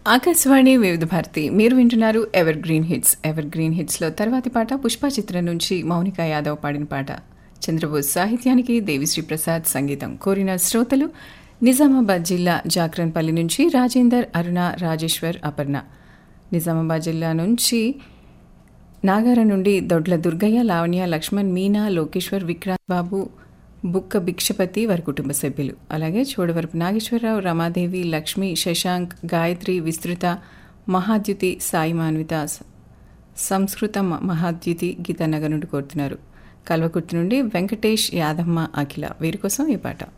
ఆకాశవాణి వివిధ భారతి మీరు వింటున్నారు ever green hits ever green హిట్స్లో తర్వాతి పాట పుష్ప చిత్రం నుంచి మౌనిక యాదవ్ పాడిన పాట చంద్రబోస్ సాహిత్యానికి దేవిశ్రీ ప్రసాద్ సంగీతం కోరిన శ్రోతలు నిజామాబాద్ జిల్లా జాక్రన్పల్లి నుంచి రాజేందర్ అరుణ రాజేశ్వర్ అపర్ణ నిజామాబాద్ జిల్లా నుంచి నాగార నుండి దొడ్ల దుర్గయ్య లావణ్య లక్ష్మణ్ మీనా లోకేశ్వర్ విక్రాంత్ బాబు బుక్క భిక్షపతి వారి కుటుంబ సభ్యులు అలాగే చోడవరపు నాగేశ్వరరావు రమాదేవి లక్ష్మి శశాంక్ గాయత్రి విస్తృత మహాద్యుతి సాయి మాన్విత స- సంస్కృత మ- మహాద్యుతి గీతానగర్ నుండి కోరుతున్నారు కల్వకుర్తి నుండి వెంకటేష్ యాదమ్మ అఖిల వీరి కోసం ఈ పాట